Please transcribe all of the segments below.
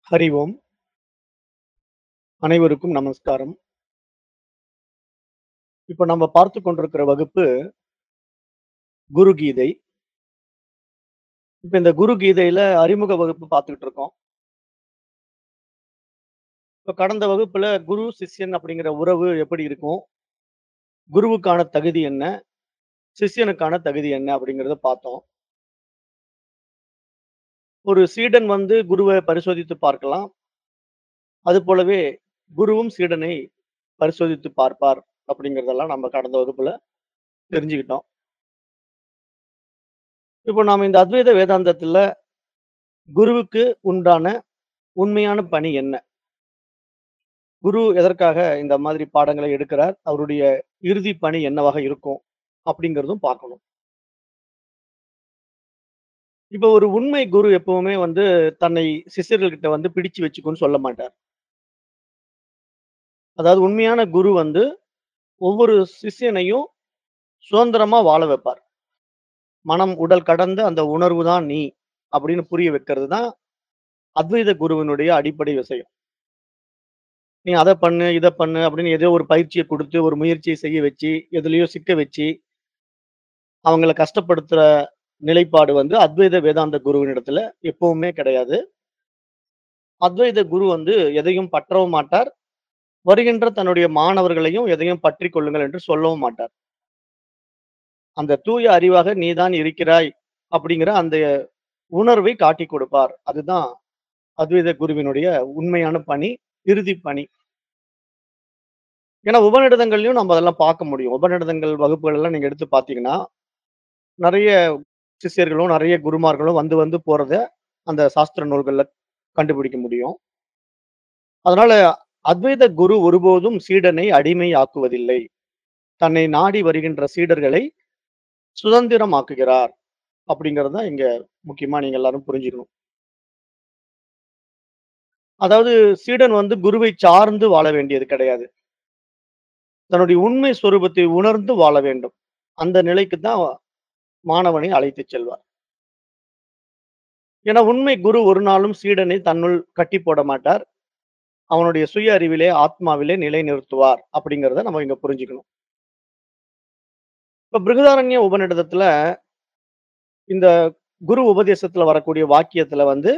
ஹரி ஓம். அனைவருக்கும் நமஸ்காரம். இப்ப நம்ம பார்த்துக் கொண்டிருக்கிற வகுப்பு குரு கீதை. இப்ப இந்த குரு கீதையில அறிமுக வகுப்பு பார்த்துக்கிட்டு இருக்கோம். இப்ப கடந்த வகுப்புல குரு, சிஷ்யன் அப்படிங்கிற உறவு எப்படி இருக்கும்? குருவுக்கான தகுதி என்ன? சிஷ்யனுக்கான தகுதி என்ன? அப்படிங்கிறத பார்த்தோம். ஒரு சீடன் வந்து குருவ பரிசோதித்து பார்க்கலாம். அதுபோலவே குருவும் சீடனை பரிசோதித்து பார்ப்பார் அப்படிங்கிறதெல்லாம் நம்ம கடந்த வகுப்புல தெரிஞ்சுக்கிட்டோம். இப்போ நாம இந்த அத்வைத வேதாந்தத்துல குருவுக்கு உண்டான உண்மையான பணி என்ன? குரு எதற்காக இந்த மாதிரி பாடங்களை எடுக்கிறார்? அவருடைய இறுதி பணி என்னவாக இருக்கும்? அப்படிங்கிறதும் பார்க்கணும். இப்ப ஒரு உண்மை குரு எப்பவுமே வந்து தன்னை சிஷ்யர்கள்கிட்ட வந்து பிடிச்சு வச்சுக்கோன்னு சொல்ல மாட்டார். அதாவது உண்மையான குரு வந்து ஒவ்வொரு சிஷ்யனையும் சுதந்திரமா வாழ வைப்பார். மனம், உடல் கடந்த அந்த உணர்வு தான் நீ அப்படின்னு புரிய வைக்கிறது தான் அத்வைத குருவினுடைய அடிப்படை விஷயம். நீ அத பண்ணு, இத பண்ணு அப்படின்னு ஏதோ ஒரு பயிற்சிய குடுத்து, ஒரு முயற்சிய செய்ய வச்சு, எதுலயோ சிக்க வச்சு, அவங்கள கஷ்டப்படுத்துற நிலைப்பாடு வந்து அத்வைத வேதாந்த குருவினிடத்துல எப்பவுமே கிடையாது. அத்வைத குரு வந்து எதையும் பற்றவும் மாட்டார். வருகின்ற தன்னுடைய மாணவர்களையும் எதையும் பற்றிக் கொள்ளுங்கள் என்று சொல்லவும் மாட்டார். அந்த தூய அறிவாக நீ தான் இருக்கிறாய் அப்படிங்கிற அந்த உணர்வை காட்டிக் கொடுப்பார். அதுதான் அத்வைத குருவினுடைய உண்மையான பணி, இறுதி பணி. ஏன்னா உபநிடதங்கள்லயும் நம்ம அதெல்லாம் பார்க்க முடியும். உபநிடதங்கள் வகுப்புகள் எல்லாம் நீங்க எடுத்து பார்த்தீங்கன்னா, நெறைய சிஷ்யர்களும், நெறைய குருமார்களும் வந்து வந்து போறத அந்த சாஸ்திர நூல்கள்ல கண்டுபிடிக்க முடியும். அதனால அத்வைத குரு ஒருபோதும் சீடனை அடிமையாக்குவதில்லை. தன்னை நாடி வருகின்ற சீடர்களை சுதந்திரமாக்குகிறார். அப்படிங்கிறது தான் இங்க முக்கியமா நீங்க எல்லாரும் புரிஞ்சுக்கணும். அதாவது சீடன் வந்து குருவை சார்ந்து வாழ வேண்டியது கிடையாது. தன்னுடைய உண்மை சொரூபத்தை உணர்ந்து வாழ வேண்டும். அந்த நிலைக்கு தான் மாணவனை அழைத்துச் செல்வார். ஏன்னா உண்மை குரு ஒரு நாளும் சீடனை தன்னுள் கட்டி போட மாட்டார். அவனுடைய சுய அறிவிலே, ஆத்மாவிலே நிலைநிறுத்துவார் அப்படிங்கிறத நம்ம இங்க புரிஞ்சுக்கணும். இப்ப பிருகதாரண்ய உபநிடதத்துல இந்த குரு உபதேசத்துல வரக்கூடிய வாக்கியத்துல வந்து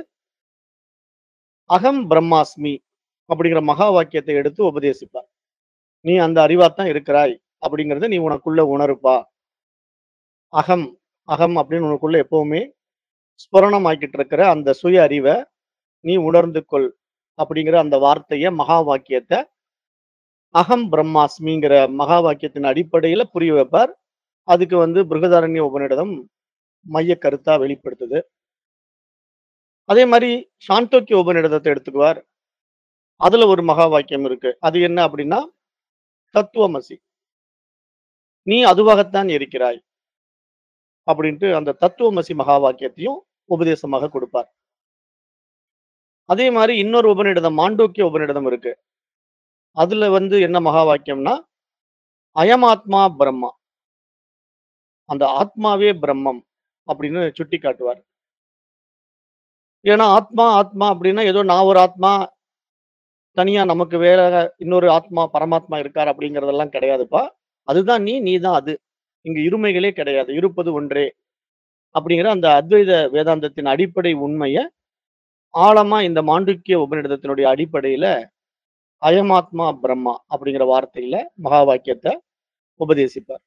அகம் பிரம்மாஸ்மி அப்படிங்கிற மகா வாக்கியத்தை எடுத்து உபதேசிப்பார். நீ அந்த அறிவாத்தான் இருக்கிறாய் அப்படிங்கிறத நீ உனக்குள்ள உணருப்பா. அகம், அகம் அப்படின்னு உனக்குள்ள எப்பவுமே ஸ்புரணமாக்கிட்டு இருக்கிற அந்த சுய அறிவ நீ உணர்ந்து கொள் அப்படிங்கிற அந்த வார்த்தைய மகா வாக்கியத்த அகம் பிரம்மாஸ்மிங்கிற மகா வாக்கியத்தின் அடிப்படையில புரிய வைப்பார். அதுக்கு வந்து பிருகதாரண்ய உபநிடதம் மைய கருத்தா வெளிப்படுத்துது. அதே மாரி சாந்தோக்கிய உபநிடதத்தை எடுத்துக்குவார். அதுல ஒரு மகா வாக்கியம் இருக்கு. அது என்ன அப்படின்னா, தத்துவமசி. நீ அதுவாகத்தான் இருக்கிறாய். அப்படின்ட்டு அந்த தத்துவமசி மகா வாக்கியத்தையும் உபதேசமாக கொடுப்பார். அதே மாரி இன்னொரு உபநிடதம் மாண்டூக்கிய உபநிடதம் இருக்கு. அதுல வந்து என்ன மகா வாக்கியம்னா, அயமாத்மா பிரம்மா. அந்த ஆத்மாவே பிரம்மம் அப்படின்னு சுட்டிக்காட்டுவார். ஏன்னா ஆத்மா, ஆத்மா அப்படின்னா ஏதோ நான் ஒரு ஆத்மா, தனியா நமக்கு வேற இன்னொரு ஆத்மா, பரமாத்மா இருக்கார் அப்படிங்கிறதெல்லாம் கிடையாதுப்பா. அதுதான் நீ, நீ தான் அது. இங்க இருமைகளே கிடையாது. இருப்பது ஒன்றே. அப்படிங்கிற அந்த அத்வைத வேதாந்தத்தின் அடிப்படை உண்மைய ஆழமா இந்த மாண்டூக்கிய உபநிடதத்தினுடைய அடிப்படையில அயமாத்மா பிரம்மா அப்படிங்கிற வார்த்தையில மகா வாக்கியத்த உபதேசிப்பார்.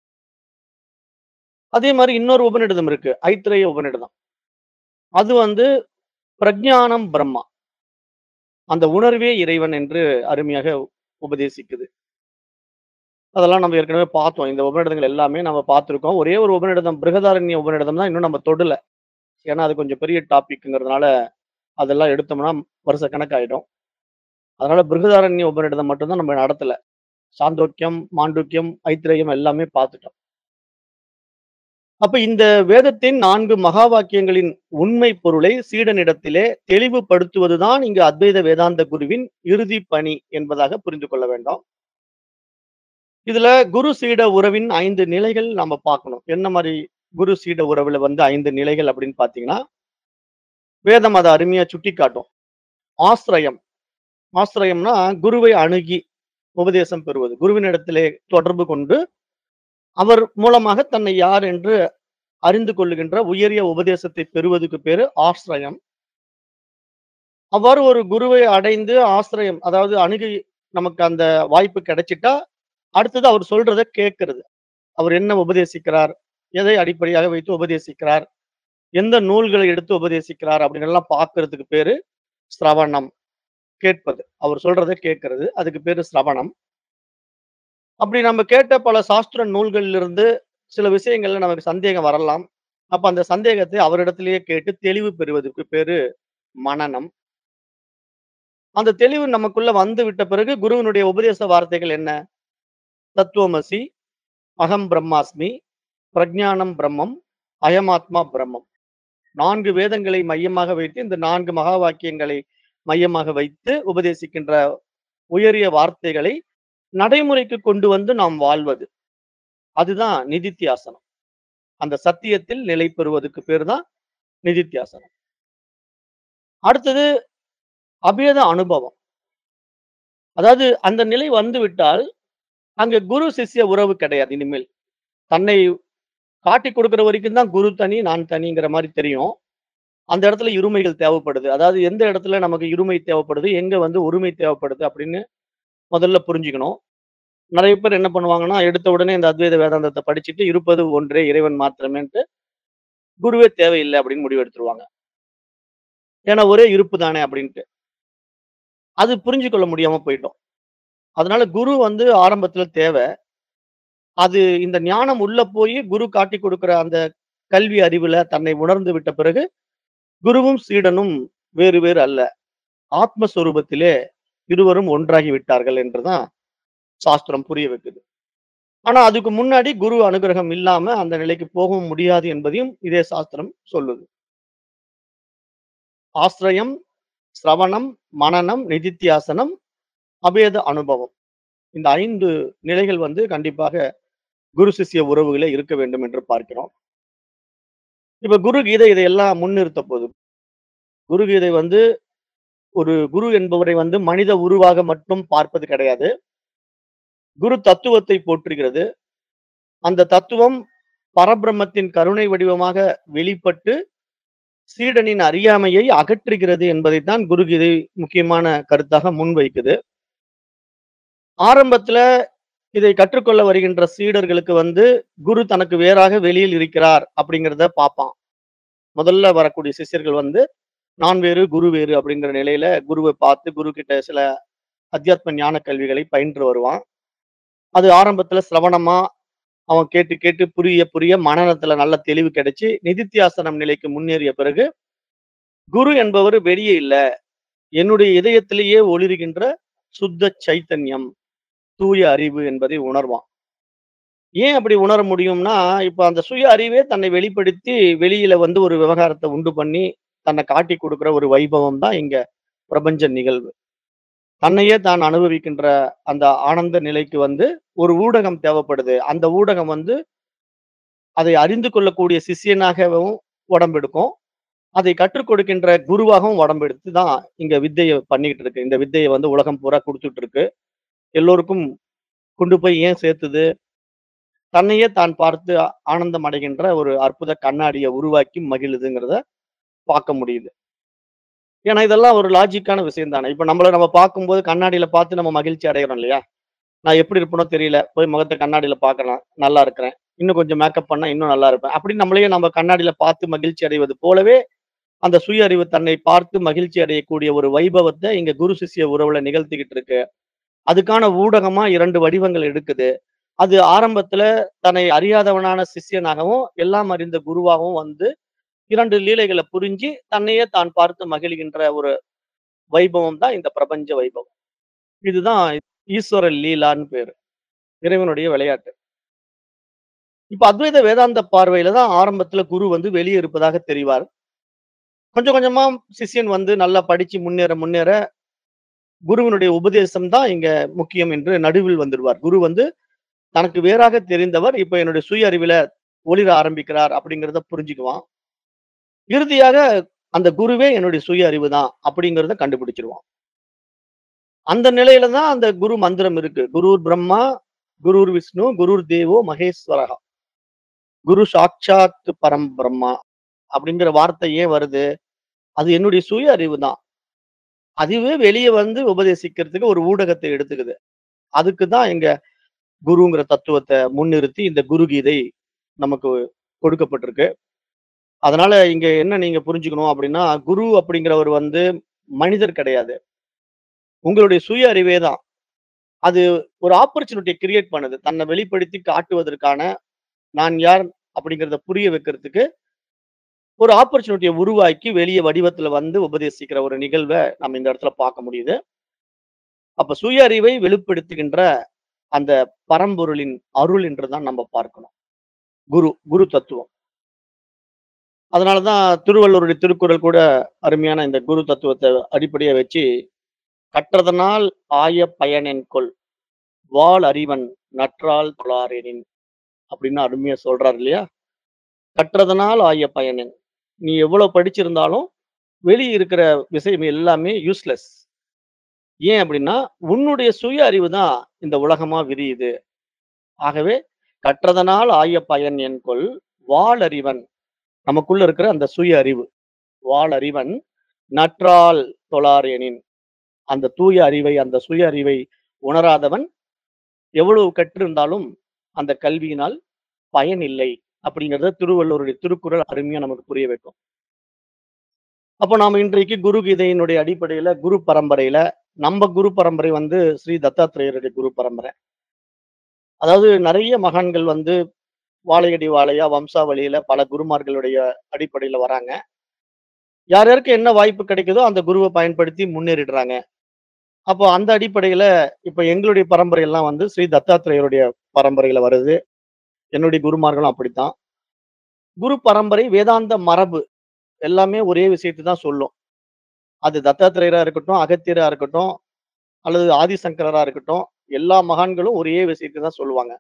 அதே மாரி இன்னொரு உபநிடதம் இருக்கு. ஐத்திரேய உபநிடதம். அது வந்து பிரஞானம் பிரம்மா. அந்த உணர்வே இறைவன் என்று அருமையாக உபதேசிக்குது. அதெல்லாம் நம்ம ஏற்கனவே பார்த்தோம். இந்த உபநிடதங்கள் எல்லாமே நம்ம பார்த்திருக்கோம். ஒரே ஒரு உபநிடதம் பிருகதாரண்ய உபநிடதம் தான் இன்னும் நம்ம தொடல. ஏன்னா அது கொஞ்சம் பெரிய டாபிக்ங்கிறதுனால அதெல்லாம் எடுத்தோம்னா வருஷக்கணக்காயிடும். அதனால பிருகதாரண்ய உபநிடதம் மட்டும் தான் நம்ம நடத்தல. சாந்தோக்கியம், மாண்டூக்கியம், ஐத்திரேயம் எல்லாமே பார்த்துட்டோம். அப்ப இந்த வேதத்தின் 4 மகா வாக்கியங்களின் உண்மை பொருளை சீடனிடத்திலே தெளிவுபடுத்துவதுதான் இங்கு அத்வைத வேதாந்த குருவின் இறுதி பணி என்பதாக புரிந்து கொள்ள வேண்டும். இதுல குரு சீட உறவின் 5 நிலைகள் நாம பார்க்கணும். என்ன மாரி குரு சீட உறவுல வந்து 5 நிலைகள் அப்படின்னு பார்த்தீங்கன்னா, வேதம் அத அருமையா சுட்டிக்காட்டும். ஆஸ்ரயம். ஆஸ்ரயம்னா குருவை அணுகி உபதேசம் பெறுவது. குருவினிடத்திலே தொடர்பு கொண்டு, அவர் மூலமாக தன்னை யார் என்று அறிந்து கொள்ளுகின்ற உயரிய உபதேசத்தை பெறுவதற்கு பேரு ஆஸ்ரயம். அவ்வாறு ஒரு குருவை அடைந்து ஆஸ்ரயம் அதாவது அணுகி நமக்கு அந்த வாய்ப்பு கிடைச்சிட்டா, அடுத்தது அவர் சொல்றத கேட்கிறது. அவர் என்ன உபதேசிக்கிறார்? எதை அடிப்படையாக வைத்து உபதேசிக்கிறார்? எந்த நூல்களை எடுத்து உபதேசிக்கிறார்? அப்படின்னு எல்லாம் பார்க்கிறதுக்கு பேரு சிரவணம். கேட்பது. அவர் சொல்றத கேட்கிறது. அதுக்கு பேரு சிரவணம். அப்படி நம்ம கேட்ட பல சாஸ்திர நூல்களிலிருந்து சில விஷயங்கள்ல நமக்கு சந்தேகம் வரலாம். அப்ப அந்த சந்தேகத்தை அவரிடத்திலேயே கேட்டு தெளிவு பெறுவதற்கு பேரு மனனம். அந்த தெளிவு நமக்குள்ள வந்து விட்ட பிறகு குருவினுடைய உபதேச வார்த்தைகள் என்ன? தத்துவமசி, அகம் பிரம்மாஸ்மி, பிரஜ்ஞானம் பிரம்மம், அயமாத்மா பிரம்மம். 4 வேதங்களை மையமாக வைத்து இந்த 4 மகா வாக்கியங்களை மையமாக வைத்து உபதேசிக்கின்ற உயரிய வார்த்தைகளை நடைமுறைக்கு கொண்டு வந்து நாம் வாழ்வது. அதுதான் நிதித்தியாசனம். அந்த சத்தியத்தில் நிலை பெறுவதற்கு பேரு தான் நிதித்தியாசனம். அடுத்தது அபேத அனுபவம். அதாவது அந்த நிலை வந்துவிட்டால், அங்க குரு சிஷ்ய உறவு கிடையாது இனிமேல். தன்னை காட்டிக் கொடுக்கிற வரைக்கும் தான் குரு தனி, நான் தனிங்கிற மாரி தெரியும். அந்த இடத்துல இருமைகள் தேவைப்படுது. அதாவது எந்த இடத்துல நமக்கு இருமை தேவைப்படுது, எங்க வந்து ஒருமை தேவைப்படுது அப்படின்னு முதல்ல புரிஞ்சுக்கணும். நெறைய பேர் என்ன பண்ணுவாங்கன்னா, எடுத்த உடனே இந்த அத்வைத வேதாந்தத்த படிச்சுட்டு, இருப்பது ஒன்றே இறைவன் மாத்திரமேன்ட்டு, குருவே தேவையில்ல அப்படின்னு முடிவு எடுத்துருவாங்க. ஏன்னா ஒரே இருப்பு தானே அப்படின்ட்டு. அது புரிஞ்சு கொள்ள முடியாம போயிட்டோம். அதனால குரு வந்து ஆரம்பத்துல தேவ. அது இந்த ஞானம் உள்ள போயி குரு காட்டிக் கொடுக்கிற அந்த கல்வி அறிவுல தன்னை உணர்ந்து விட்ட பிறகு, குருவும் சீடனும் வேறு வேறு அல்ல. ஆத்மஸ்வரூபத்திலே இருவரும் ஒன்றாகி விட்டார்கள் என்று தான் சாஸ்திரம் புரிய வைக்குது. ஆனா அதுக்கு முன்னாடி குரு அனுக்கிரகம் இல்லாம அந்த நிலைக்கு போகவும் முடியாது என்பதையும் இதே சாஸ்திரம் சொல்லுது. ஆஸ்ரயம், சிரவணம், மனனம், நிதித்தியாசனம், அபேத அனுபவம். இந்த 5 நிலைகள் வந்து கண்டிப்பாக குரு சிஷ்ய உறவுகளே இருக்க வேண்டும் என்று பார்க்கிறோம். இப்ப குரு கீதை இதையெல்லாம் முன்னிறுத்த போது. குரு கீதை வந்து ஒரு குரு என்பவரை வந்து மனித உருவாக மட்டும் பார்ப்பது கிடையாது. குரு தத்துவத்தை போற்றுகிறது. அந்த தத்துவம் பரபிரம்மத்தின் கருணை வடிவமாக வெளிப்பட்டு, சீடனின் அறியாமையை அகற்றுகிறது என்பதைத்தான் குரு கீதை முக்கியமான கருத்தாக முன்வைக்குது. ஆரம்பத்துல இதை கற்றுக்கொள்ள வருகின்ற சீடர்களுக்கு வந்து, குரு தனக்கு வேறாக வெளியில் இருக்கிறார் அப்படிங்கிறத பார்ப்பான். முதல்ல வரக்கூடிய சிஷ்யர்கள் வந்து, நான் வேறு, குரு வேறு அப்படிங்கிற நிலையில குருவ பார்த்து, குரு கிட்ட சில அத்தியாத்ம ஞான கல்விகளை பயின்று வருவான். அது ஆரம்பத்துல சிரவணமா அவன் கேட்டு கேட்டு புரிய புரிய மனனத்துல நல்ல தெளிவு கிடைச்சு, நிதித்தியாசனம் நிலைக்கு முன்னேறிய பிறகு, குரு என்பவர் வெளியே இல்ல. என்னுடைய இதயத்திலேயே ஒளிருகின்ற சுத்த சைத்தன்யம், தூய அறிவு என்பதை உணர்வான். ஏன் அப்படி உணர முடியும்னா, இப்ப அந்த சுய அறிவே தன்னை வெளிப்படுத்தி, வெளியில வந்து ஒரு விவகாரத்த உண்டு பண்ணி, தன்னை காட்டிக் கொடுக்கிற ஒரு வைபவம் தான் இங்க பிரபஞ்ச நிகழ்வு. தன்னையே தான் அனுபவிக்கின்ற அந்த ஆனந்த நிலைக்கு வந்து ஒரு ஊடகம் தேவைப்படுது. அந்த ஊடகம் வந்து அதை அறிந்து கொள்ளக்கூடிய சிஷ்யனாகவும் உடம்பெடுக்கும். அதை கற்றுக் கொடுக்கின்ற குருவாகவும் உடம்பெடுத்து தான் இங்க வித்தைய பண்ணிக்கிட்டு இருக்கு. இந்த வித்தைய வந்து உலகம் பூரா குடுத்துட்டு இருக்கு. எல்லோருக்கும் கொண்டு போய் ஏன் சேர்த்துது? தன்னையே தான் பார்த்து ஆனந்தம் அடைகின்ற ஒரு அற்புத கண்ணாடிய உருவாக்கி மகிழுதுங்கிறத பார்க்க முடியுது. ஏன்னா இதெல்லாம் ஒரு லாஜிக்கான விஷயம் தானே. இப்ப நம்மள நம்ம பார்க்கும்போது கண்ணாடியில பார்த்து நம்ம மகிழ்ச்சி அடைகிறோம் இல்லையா? நான் எப்படி இருப்பேனோ தெரியல. போய் முகத்த கண்ணாடியில பார்க்கலாம். நல்லா இருக்கிறேன். இன்னும் கொஞ்சம் மேக்கப் பண்ணா இன்னும் நல்லா இருப்பேன். அப்படின்னு நம்மளையே நம்ம கண்ணாடியில பார்த்து மகிழ்ச்சி அடைவது போலவே, அந்த சுய அறிவு தன்னை பார்த்து மகிழ்ச்சி அடையக்கூடிய ஒரு வைபவத்த இங்க குரு சிஷ்ய உறவுல நிகழ்த்திக்கிட்டு இருக்கு. அதுக்கான ஊடகமா 2 வடிவங்கள் எடுக்குது. அது ஆரம்பத்துல தன்னை அறியாதவனான சிஷ்யனாகவும், எல்லாம் அறிந்த குருவாகவும் வந்து 2 லீலைகள புரிஞ்சு, தன்னையே தான் பார்த்து மகிழ்கின்ற ஒரு வைபவம் தான் இந்த பிரபஞ்ச வைபவம். இதுதான் ஈஸ்வர லீலான்னு பேரு. இறைவனுடைய விளையாட்டு. இப்ப அத்வைத வேதாந்த பார்வையில தான் ஆரம்பத்துல குரு வந்து வெளிய இருப்பதாக தெரிவார். கொஞ்சம் கொஞ்சமா சிஷ்யன் வந்து நல்லா படிச்சு முன்னேற முன்னேற, குருவினுடைய உபதேசம் தான் இங்க முக்கியம் என்று நடுவில் வந்துருவார். குரு வந்து தனக்கு வேறாக தெரிந்தவர், இப்ப என்னுடைய சுய அறிவில ஒளிர ஆரம்பிக்கிறார் அப்படிங்கிறத புரிஞ்சுக்குவான். இறுதியாக அந்த குருவே என்னுடைய சுய அறிவு தான் அப்படிங்கிறத கண்டுபிடிச்சிருவான் அந்த நிலையில தான் அந்த குரு மந்திரம் இருக்கு குருர் பிரம்மா குருர் விஷ்ணு குருர் தேவோ மகேஸ்வரகா குரு சாட்சாத் பரம் பிரம்மா அப்படிங்கிற வார்த்தை ஏன் வருது அது என்னுடைய சுய அறிவு தான் அதுவே வெளியே வந்து உபதேசிக்கிறதுக்கு ஒரு ஊடகத்தை எடுத்துக்குது அதுக்கு தான் எங்க குருங்கிற தத்துவத்தை முன்னிறுத்தி இந்த குரு கீதை நமக்கு கொடுக்கப்பட்டிருக்கு அதனால இங்க என்ன நீங்க புரிஞ்சுக்கணும் அப்படின்னா குரு அப்படிங்கிறவர் வந்து மனிதர் கிடையாது உங்களுடைய சுய அறிவே தான் அது ஒரு ஆப்பர்ச்சுனிட்டியை கிரியேட் பண்ணுது தன்னை வெளிப்படுத்தி காட்டுவதற்கான நான் யார் அப்படிங்கிறத புரிய வைக்கிறதுக்கு ஒரு ஆப்பர்ச்சுனிட்டியை உருவாக்கி வெளியே வடிவத்துல வந்து உபதேசிக்கிற ஒரு நிகழ்வை நம்ம இந்த இடத்துல பார்க்க முடியுது அப்ப சுய அறிவை வெளிப்படுத்துகின்ற அந்த பரம்பொருளின் அருள் என்றுதான் நம்ம பார்க்கணும் குரு குரு தத்துவம் அதனாலதான் திருவள்ளுவருடைய திருக்குறள் கூட அருமையான இந்த குரு தத்துவத்தை அடிப்படையா வச்சு கற்றதனால் ஆய பயனென் கொள் வாள் அறிவன் நற்றால் தொழாரேனின் அப்படின்னு அருமையா சொல்றாரு இல்லையா கற்றதனால் ஆய பயனென் நீ எவ்வளவு படிச்சிருந்தாலும் வெளியே இருக்கிற விஷயம் எல்லாமே யூஸ்லெஸ் ஏன் அப்படின்னா உன்னுடைய சுய அறிவு தான் இந்த உலகமா விரியுது ஆகவே கற்றதனால் ஆய பயன் என் கொள் வாள் அறிவன் நமக்குள்ள இருக்கிற அந்த சுய அறிவு வாள் அறிவன் நற்றால் தொழாரேனின் அந்த தூய அறிவை அந்த சுய அறிவை உணராதவன் எவ்வளவு கற்றிருந்தாலும் அந்த கல்வியினால் பயன் இல்லை அப்படிங்கறத திருவள்ளுவருடைய திருக்குறள் அருமையா நமக்கு புரிய வைக்கும் அப்ப நாம இன்றைக்கு குரு கீதையினுடைய அடிப்படையில குரு பரம்பரையில நம்ம குரு பரம்பரை வந்து ஸ்ரீ தத்தாத்திரேயருடைய குரு பரம்பரை அதாவது நிறைய மகான்கள் வந்து வாழையடி வாழையா வம்சாவளியில பல குருமார்களுடைய அடிப்படையில வராங்க யார் யாருக்கு என்ன வாய்ப்பு கிடைக்குதோ அந்த குருவை பயன்படுத்தி முன்னேறிடுறாங்க அப்போ அந்த அடிப்படையில இப்ப எங்களுடைய பரம்பரை எல்லாம் வந்து ஸ்ரீ தத்தாத்திரேயருடைய பரம்பரையில வருது என்னுடைய குருமார்களும் அப்படித்தான் குரு பரம்பரை வேதாந்த மரபு எல்லாமே ஒரே விஷயத்தை தான் சொல்லும் அது தத்தாத்திரேயரா இருக்கட்டும் அகத்தியரா இருக்கட்டும் அல்லது ஆதிசங்கரரா இருக்கட்டும் எல்லா மகான்களும் ஒரே விஷயத்தை தான் சொல்லுவாங்க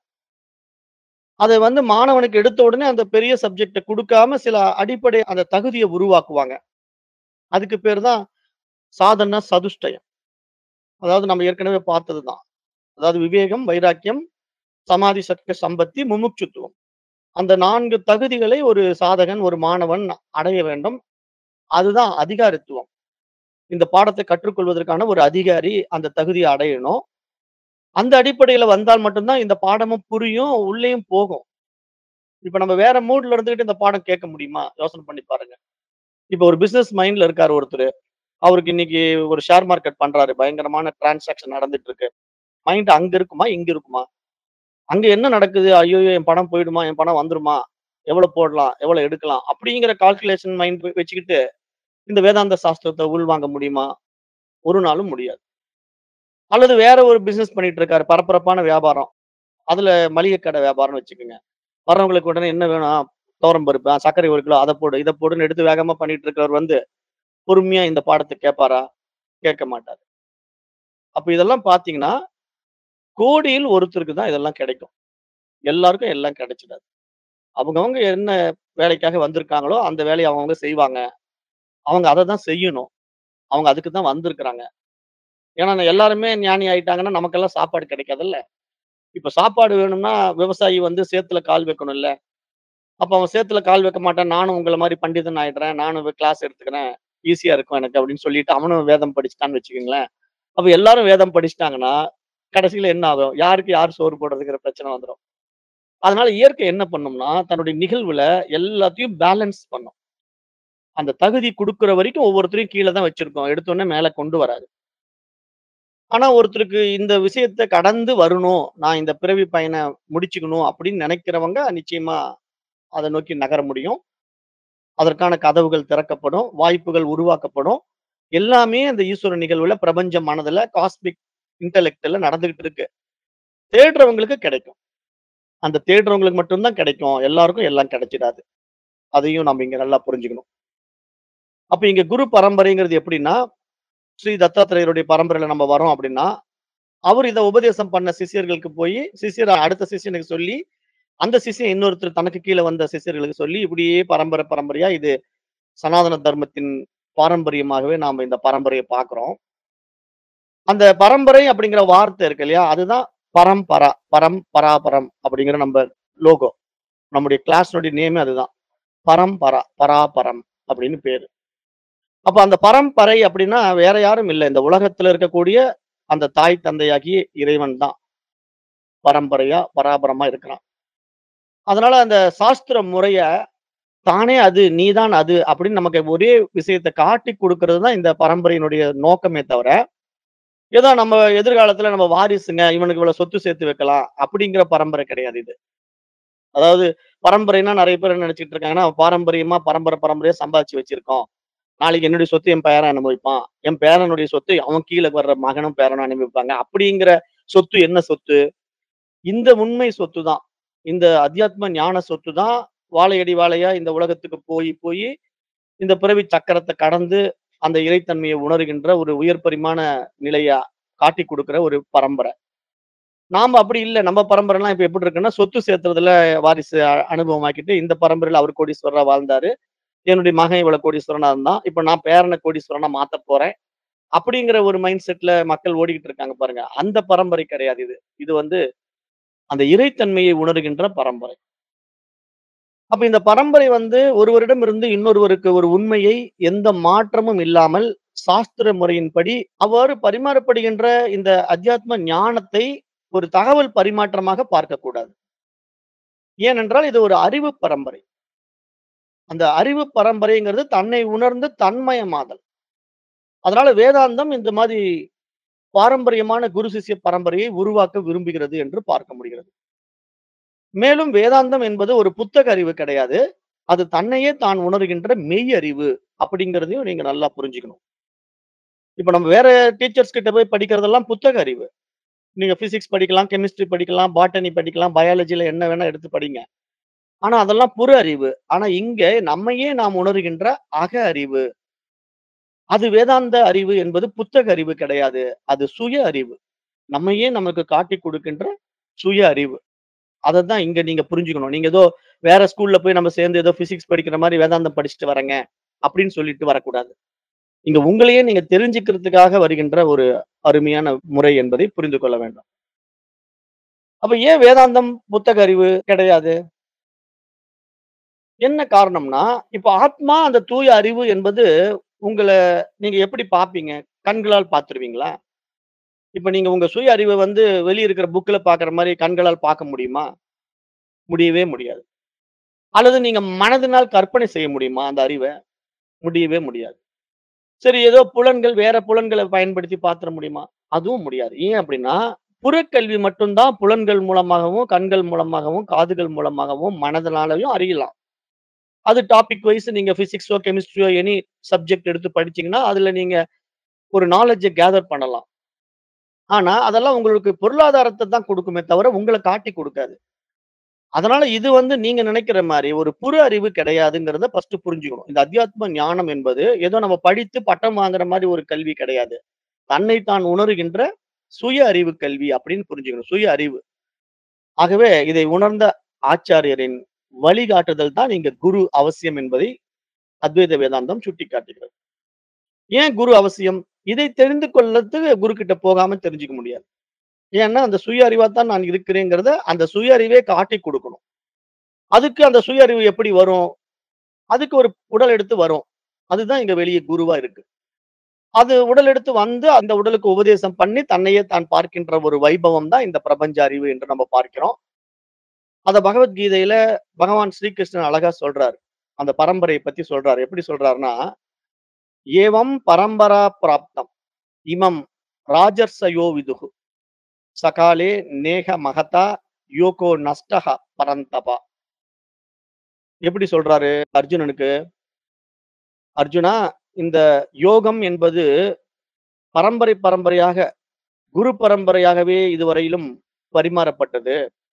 அதை வந்து மாணவனுக்கு எடுத்த உடனே அந்த பெரிய சப்ஜெக்டை கொடுக்காம சில அடிப்படை அந்த தகுதியை உருவாக்குவாங்க அதுக்கு பேர் தான் சாதன சதுஷ்டயம் அதாவது நம்ம ஏற்கனவே பார்த்ததுதான் அதாவது விவேகம் வைராக்கியம் சமாதி சக்தி சம்பத்தி முமுட்சுத்துவம் அந்த நான்கு தகுதிகளை ஒரு சாதகன் ஒரு மாணவன் அடைய வேண்டும் அதுதான் அதிகாரித்துவம் இந்த பாடத்தை கற்றுக்கொள்வதற்கான ஒரு அதிகாரி அந்த தகுதியை அடையணும் அந்த அடிப்படையில வந்தால் மட்டும்தான் இந்த பாடமும் புரியும் உள்ளேயும் போகும் இப்ப நம்ம வேற மூட்ல இருந்துகிட்டு இந்த பாடம் கேட்க முடியுமா யோசனை பண்ணி பாருங்க இப்ப ஒரு பிசினஸ் மைண்ட்ல இருக்காரு ஒருத்தர் அவருக்கு இன்னைக்கு ஒரு ஷேர் மார்க்கெட் பண்றாரு பயங்கரமான டிரான்சாக்ஷன் நடந்துட்டு இருக்கு மைண்ட் அங்க இருக்குமா இங்க இருக்குமா அங்க என்ன நடக்குது ஐயோ என் பணம் போயிடுமா என் பணம் வந்துருமா எவ்வளவு போடலாம் எவ்வளவு எடுக்கலாம் அப்படிங்கிற கால்குலேஷன் மைண்ட் வச்சுக்கிட்டு இந்த வேதாந்த சாஸ்திரத்தை உள்வாங்க முடியுமா ஒரு நாளும் முடியாது அல்லது வேற ஒரு பிசினஸ் பண்ணிட்டு இருக்காரு பரபரப்பான வியாபாரம் அதுல மளிகை கடை வியாபாரம்னு வச்சுக்கோங்க வர்றவங்களுக்கு உடனே என்ன வேணும் தோரம் பருப்பு ஆ, சர்க்கரை ஒரு கிலோ அதை போடு இதை போடுன்னு எடுத்து வேகமா பண்ணிட்டு இருக்கிறவர் வந்து பொறுமையா இந்த பாடத்தை கேட்பாரா கேட்க மாட்டாரு அப்ப இதெல்லாம் பாத்தீங்கன்னா கோடியில் ஒருத்தருக்கு தான் இதெல்லாம் கிடைக்கும் எல்லாருக்கும் எல்லாம் கிடைச்சிடாது அவங்கவங்க என்ன வேலைக்காக வந்திருக்காங்களோ அந்த வேலையை அவங்கவங்க செய்வாங்க அவங்க அதை தான் செய்யணும் அவங்க அதுக்கு தான் வந்திருக்கிறாங்க ஏன்னா நான் எல்லாருமே ஞானி ஆயிட்டாங்கன்னா நமக்கெல்லாம் சாப்பாடு கிடைக்காதுல்ல இப்ப சாப்பாடு வேணும்னா விவசாயி வந்து சேத்துல கால் வைக்கணும்ல அப்ப அவன் சேத்துல கால் வைக்க மாட்டான் நானும் உங்களை மாதிரி பண்டிதன் ஆயிடுறேன் நானும் கிளாஸ் எடுத்துக்கிறேன் ஈஸியா இருக்கும் எனக்கு அப்படின்னு சொல்லிட்டு அவனும் வேதம் படிச்சுட்டான்னு வச்சுக்கோங்களேன் அப்ப எல்லாரும் வேதம் படிச்சுட்டாங்கன்னா கடைசியில என்ன ஆகும் யாருக்கு யார் சோறு போடுறதுங்கிற பிரச்சனை வந்துடும் அதனால இயற்கை என்ன பண்ணும்னா தன்னுடைய நிகழ்வுல எல்லாத்தையும் பேலன்ஸ் பண்ணும் அந்த தகுதி கொடுக்கிற வரைக்கும் ஒவ்வொருத்தரையும் கீழே தான் வச்சிருக்கோம் எடுத்தோடனே மேல கொண்டு வராது ஆனா ஒருத்தருக்கு இந்த விஷயத்தை கடந்து வரணும் நான் இந்த பிறவி பயனை முடிச்சுக்கணும் அப்படின்னு நினைக்கிறவங்க நிச்சயமா அதை நோக்கி நகர முடியும் அதற்கான கதவுகள் திறக்கப்படும் வாய்ப்புகள் உருவாக்கப்படும் எல்லாமே அந்த ஈஸ்வர நிகழ்வுல பிரபஞ்ச மனதுல காஸ்மிக் இன்டெலெக்ட்ல நடந்துகிட்டு இருக்கு தேடுறவங்களுக்கு கிடைக்கும் அந்த தேடுறவங்களுக்கு மட்டும்தான் கிடைக்கும் எல்லாருக்கும் எல்லாம் கிடைச்சிடாது அதையும் நம்ம இங்க நல்லா புரிஞ்சுக்கணும் அப்ப இங்க குரு பரம்பரைங்கிறது எப்படின்னா ஸ்ரீ தத்தாத்திரேயருடைய பரம்பரையில நம்ம வரோம் அப்படின்னா அவர் இதை உபதேசம் பண்ண சிஷ்யர்களுக்கு போய் சிஷ்யர் அடுத்த சிஷ்யனுக்கு சொல்லி அந்த சிஷ்யன் இன்னொருத்தர் தனக்கு கீழே வந்த சிஷ்யர்களுக்கு சொல்லி இப்படியே பரம்பரை பரம்பரையா இது சனாதன தர்மத்தின் பாரம்பரியமாகவே நாம இந்த பரம்பரைய பார்க்கிறோம். அந்த பரம்பரை அப்படிங்கிற வார்த்தை இருக்கு இல்லையா? அதுதான் பரம்பரா, பரம், பராபரம் அப்படிங்கிற நம்ப லோகோ. நம்முடைய கிளாஸ்னுடைய நேமே அதுதான். பரம்பரா, பராபரம் அப்படின்னு பேரு. அப்ப அந்த பரம்பரை அப்படின்னா வேற யாரும் இல்ல. இந்த உலகத்துல இருக்கக்கூடிய அந்த தாய் தந்தையாகிய இறைவன் தான். பரம்பரையா, பராபரமா இருக்கிறான். அதனால அந்த சாஸ்திர முறைய தானே அது, நீதான் அது அப்படின்னு நமக்கு ஒரே விஷயத்த காட்டிக் குடுக்கிறது தான் இந்த பரம்பரையினுடைய நோக்கமே தவிர, ஏதோ நம்ம எதிர்காலத்துல நம்ம வாரிசுங்க, இவனுக்கு இவ்வளவு சொத்து சேர்த்து வைக்கலாம் அப்படிங்கிற பரம்பரை கிடையாது இது. அதாவது பரம்பரைன்னா நெறைய பேர் என்ன நெனச்சுக்கிட்டு இருக்காங்கன்னா, பாரம்பரியமா பரம்பரை பரம்பரையா சம்பாதிச்சு வச்சிருக்கோம். நாளைக்கு என்னுடைய சொத்து என் பேரன் அனுபவிப்பான். என் பேரனுடைய சொத்து அவன் கீழ வர்ற மகனும், பேரனும் அனுபவிப்பாங்க. அப்படிங்கிற சொத்து என்ன சொத்து? இந்த உண்மை சொத்து தான். இந்த அத்தியாத்ம ஞான சொத்து தான் வாழையடி வாழையா இந்த உலகத்துக்கு போயி, போயி இந்த பிறவி சக்கரத்த கடந்து அந்த இறைத்தன்மைய உணர்கின்ற ஒரு உயர் பரிமாண நிலைய காட்டிக் குடுக்கிற ஒரு பரம்பரை. நாம அப்படி இல்ல. நம்ம பரம்பரைலாம் இப்ப எப்படி இருக்குன்னா, சொத்து சேர்த்துறதுல வாரிசு அ அனுபவமாக்கிட்டு, இந்த பரம்பரையில அவரு கோடீஸ்வரரா வாழ்ந்தாரு. என்னுடைய மகன் இவ்வளவு கோடீஸ்வரனா இருந்தான். இப்ப நான் பேரன கோடீஸ்வரனா மாத்தப் போறேன். அப்படிங்கிற ஒரு மைண்ட் செட்ல மக்கள் ஓடிக்கிட்டு இருக்காங்க பாருங்க. அந்த பரம்பரை கிடையாது இது. இது வந்து அந்த இறைத்தன்மையை உணர்கின்ற பரம்பரை. அப்ப இந்த பரம்பரை வந்து ஒருவரிடமிருந்து இன்னொருவருக்கு ஒரு உண்மையை எந்த மாற்றமும் இல்லாமல் சாஸ்திர முறையின்படி அவ்வாறு பரிமாறப்படுகின்ற இந்த அத்தியாத்ம ஞானத்தை ஒரு தகவல் பரிமாற்றமாக பார்க்கக்கூடாது. ஏனென்றால் இது ஒரு அறிவு பரம்பரை. அந்த அறிவு பரம்பரைங்கிறது தன்னை உணர்ந்து தன்மயமாதல். அதனால வேதாந்தம் இந்த மாதிரி பாரம்பரியமான குரு சிஷ்ய பரம்பரையை உருவாக்க விரும்புகிறது என்று பார்க்க முடிகிறது. மேலும் வேதாந்தம் என்பது ஒரு புத்தக அறிவு கிடையாது. அது தன்னையே தான் உணர்கின்ற மெய் அறிவு அப்படிங்கிறதையும் நீங்க நல்லா புரிஞ்சுக்கணும். இப்ப நம்ம வேற டீச்சர்ஸ் கிட்ட போய் படிக்கிறதெல்லாம் புத்தக அறிவு. நீங்க பிசிக்ஸ் படிக்கலாம், கெமிஸ்ட்ரி படிக்கலாம், பாட்டனி படிக்கலாம், பயாலஜில என்ன வேணா எடுத்து படிங்க. ஆனா அதெல்லாம் புற அறிவு. ஆனா இங்க நம்மையே நாம் உணர்கின்ற அக அறிவு. அது வேதாந்த அறிவு என்பது புத்தக அறிவு கிடையாது. அது சுய அறிவு. நம்மையே நமக்கு காட்டிக் குடுக்கின்ற சுய அறிவு. அதத்தான் இங்க நீங்க புரிஞ்சுக்கணும். நீங்க ஏதோ வேற ஸ்கூல்ல போய் நம்ம சேர்ந்து ஏதோ பிசிக்ஸ் படிக்கிற மாரி வேதாந்தம் படிச்சுட்டு வரேங்க, அப்படின்னு சொல்லிட்டு வரக்கூடாது. இங்க உங்களையே நீங்க தெரிஞ்சுக்கிறதுக்காக வருகின்ற ஒரு அருமையான முறை என்பதை புரிந்து கொள்ள வேண்டும். அப்ப ஏன் வேதாந்தம் புத்தக அறிவு கிடையாது? என்ன காரணம்னா, இப்ப ஆத்மா அந்த தூய அறிவு என்பது உங்கள நீங்க எப்படி பார்ப்பீங்க? கண்களால் பார்த்துருவீங்களா? இப்ப நீங்க உங்க சுய அறிவ வந்து வெளிய இருக்கிற புக்ல பார்க்கிற மாரி கண்களால் பார்க்க முடியுமா? முடியவே முடியாது. அல்லது நீங்க மனதினால் கற்பனை செய்ய முடியுமா அந்த அறிவ? முடியவே முடியாது. சரி ஏதோ புலன்கள் வேற புலன்கள பயன்படுத்தி பார்த்துற முடியுமா? அதுவும் முடியாது. ஏன் அப்படின்னா, புறக்கல்வி மட்டும் தான் புலன்கள் மூலமாகவும், கண்கள் மூலமாகவும், காதுகள் மூலமாகவும், மனதினாலயும் அறியலாம். அது டாபிக் வைஸ் நீங்க பிசிக்ஸோ, கெமிஸ்ட்ரியோ எனி சப்ஜெக்ட் எடுத்து படிச்சீங்கன்னா, அதுல நீங்க ஒரு நாலெட்ஜ கேதர் பண்ணலாம். ஆனா, அதெல்லாம் உங்களுக்கு பொருளாதாரத்த தான் குடுக்குமே தவிர, உங்கள காட்டிக் குடுக்காது. அதனால இது வந்து நீங்க நினைக்கிற மாரி ஒரு புற அறிவு கிடையாதுங்கிறத ஃபர்ஸ்ட் புரிஞ்சுக்கணும். இந்த அத்தியாத்ம ஞானம் என்பது ஏதோ நம்ம படித்து பட்டம் வாங்குற மாரி ஒரு கல்வி கிடையாது. தன்னை தான் உணர்கின்ற சுய அறிவு கல்வி அப்படின்னு புரிஞ்சுக்கணும். சுய அறிவு. ஆகவே இதை உணர்ந்த ஆச்சாரியரின் வழிகாட்டுதல் தான் இங்க குரு அவசியம் என்பதை அத்வைத வேதாந்தம் சுட்டிக்காட்டுகிறது. ஏன் குரு அவசியம்? இதை தெரிந்து கொள்றதுக்கு குரு கிட்ட போகாம தெரிஞ்சுக்க முடியாது. ஏன்னா, அந்த சுய அறிவா தான் நான் இருக்கிறேங்கிறத அந்த சுய அறிவே காட்டிக் குடுக்கணும். அதுக்கு அந்த சுய அறிவு எப்படி வரும்? அதுக்கு ஒரு உடல் எடுத்து வரும். அதுதான் இங்க வெளிய குருவா இருக்கு. அது உடல் எடுத்து வந்து அந்த உடலுக்கு உபதேசம் பண்ணி தன்னையே தான் பார்க்கின்ற ஒரு வைபவம் தான் இந்த பிரபஞ்ச அறிவு என்று நம்ம பார்க்கிறோம். அத பகவத்கீதையில பகவான் ஸ்ரீகிருஷ்ணன் அழகா சொல்றாரு. அந்த பரம்பரைய பத்தி சொல்றாரு. எப்படி சொல்றாருன்னா, "ஏவம் பரம்பரா பிராப்தம் இமம் ராஜர்ஷயோ விதுஹு சகாலே நேக மகதா யோகோ நஷ்டஹ பரந்தபா." எப்படி சொல்றாரு அர்ஜுனனுக்கு? அர்ஜுனா, இந்த யோகம் என்பது பரம்பரை பரம்பரையாக, குரு பரம்பரையாகவே இதுவரையிலும் பரிமாறப்பட்டது.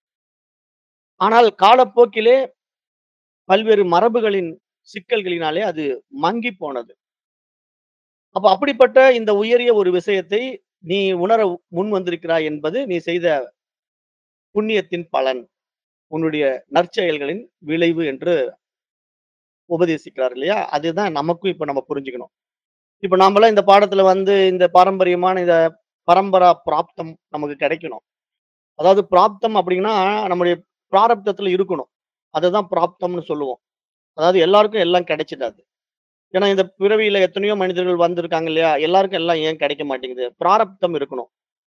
ஆனால் காலப்போக்கிலே பல்வேறு மரபுகளின் சிக்கல்களினாலே அது மங்கிப் போனது. அப்ப அப்படிப்பட்ட இந்த உயரிய ஒரு விஷயத்தை நீ உணர முன் வந்திருக்கிறாய் என்பது நீ செய்த புண்ணியத்தின் பலன். உன்னுடைய நற்செயல்களின் விளைவு என்று உபதேசிக்கிறார் இல்லையா? அதுதான் நமக்கும் இப்ப நம்ம புரிஞ்சுக்கணும். இப்ப நாமெல்லாம் இந்த பாடத்துல வந்து இந்த பாரம்பரியமான இத பரம்பரா பிராப்தம் நமக்கு கிடைக்கணும். அதாவது பிராப்தம் அப்படின்னா, நம்முடைய பிராரப்தத்துல இருக்கணும். அதுதான் பிராப்தம்னு சொல்லுவோம். அதாவது எல்லாருக்கும் எல்லாம் கிடைச்சிடாது. ஏன்னா இந்த பிறவியில எத்தனையோ மனிதர்கள் வந்திருக்காங்க இல்லையா? எல்லாருக்கும் எல்லாம் ஏன் கிடைக்க மாட்டேங்குது? பிராரப்தம் இருக்கணும்.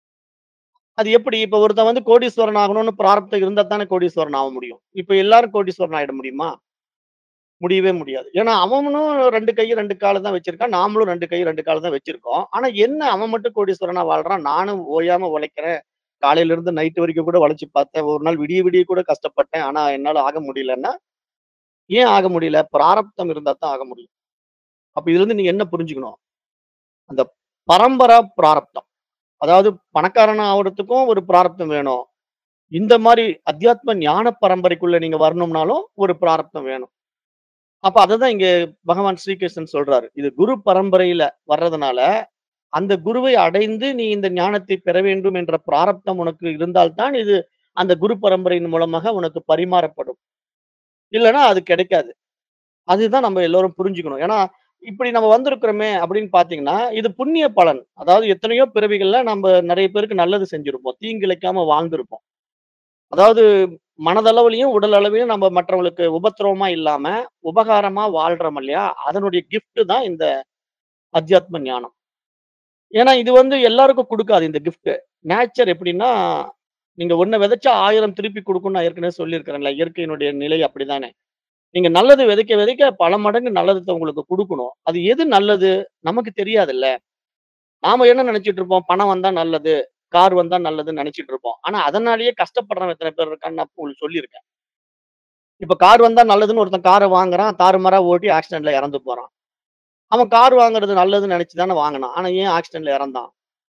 அது எப்படி? இப்ப ஒருத்தன் வந்து கோடீஸ்வரன் ஆகணும்னு பிராரப்தம் இருந்தா தானே கோடீஸ்வரன் ஆக முடியும். இப்ப எல்லாரும் கோடீஸ்வரன் ஆயிட முடியுமா? முடியவே முடியாது. ஏன்னா அவனும் 2 கை 2 காலு தான் வச்சிருக்கான். நாமளும் 2 கை 2 காலு தான் வச்சிருக்கோம். ஆனா என்ன அவன் மட்டும் கோடீஸ்வரனா வாழ்றான். நானும் ஓயாம உழைக்கிறேன். காலையில இருந்து நைட் வரைக்கும் கூட உழைச்சு பார்த்தேன். ஒரு நாள் விடிய விடிய கூட கஷ்டப்பட்டேன். ஆனா என்னால ஆக முடியலன்னா, ஏன் ஆக முடியல? பிராரப்தம் இருந்தா தான் ஆக முடியும். அப்ப இதுலருந்து நீங்க என்ன புரிஞ்சுக்கணும்? அந்த பரம்பரா பிராரப்தம். அதாவது பணக்காரனா ஆவறதுக்கும் ஒரு பிராரப்தம் வேணும். இந்த மாரி அத்தியாத்ம ஞான பரம்பரைக்குள்ள நீங்க வரணும்னாலும் ஒரு பிராரப்தம் வேணும். அப்ப அததான் இங்க பகவான் ஸ்ரீகிருஷ்ணன் சொல்றாரு. இது குரு பரம்பரையில வர்றதுனால, அந்த குருவை அடைந்து நீ இந்த ஞானத்தை பெற வேண்டும் என்ற பிராரப்தம் உனக்கு இருந்தால் தான் இது அந்த குரு பரம்பரையின் மூலமாக உனக்கு பரிமாறப்படும். இல்லன்னா அது கிடைக்காது. அதுதான் நம்ம எல்லோரும் புரிஞ்சுக்கணும். ஏன்னா, இப்படி நம்ம வந்திருக்கிறோமே அப்படின்னு பார்த்தீங்கன்னா, இது புண்ணிய பலன். அதாவது எத்தனையோ பிறவிகள்ல நம்ப நெறைய பேருக்கு நல்லது செஞ்சிருப்போம். தீங்கிழைக்காம வாழ்ந்திருப்போம். அதாவது மனதளவிலயும், உடல் அளவிலும் நம்ம மற்றவங்களுக்கு உபத்திரவமா இல்லாம, உபகாரமா வாழ்றோம் இல்லையா? அதனுடைய கிஃப்ட் தான் இந்த அத்தியாத்ம ஞானம். ஏன்னா இது வந்து எல்லாருக்கும் குடுக்காது இந்த கிஃப்ட். நேச்சர் எப்படின்னா, நீங்க ஒண்ண விதைச்சா 1000 திருப்பி குடுக்கும்னு நான் ஏற்கனவே சொல்லியிருக்கிறேன்ல. இயற்கையினுடைய நிலை அப்படிதானே. நீங்க நல்லது விதைக்க விதைக்க பல மடங்கு நல்லத உங்களுக்கு குடுக்கணும். அது எது நல்லது? நமக்கு தெரியாதுல்ல. நாம என்ன நெனைச்சுட்டு இருப்போம்? பணம் வந்தா நல்லது, கார் வந்தா நல்லதுன்னு நெனைச்சுட்டு இருப்போம். ஆனா அதனாலேயே கஷ்டப்படுறவன் எத்தன பேர் இருக்கான்னு நான் உங்களுக்கு சொல்லியிருக்கேன். இப்ப கார் வந்தா நல்லதுன்னு ஒருத்தன் கார வாங்குறான். தாறுமாறா ஓட்டி ஆக்சிடென்ட்ல இறந்து போறான். அவன் கார் வாங்குறது நல்லதுன்னு நெனைச்சு தானே வாங்குனான். ஆனா ஏன் ஆக்சிடென்ட்ல இறந்தான்?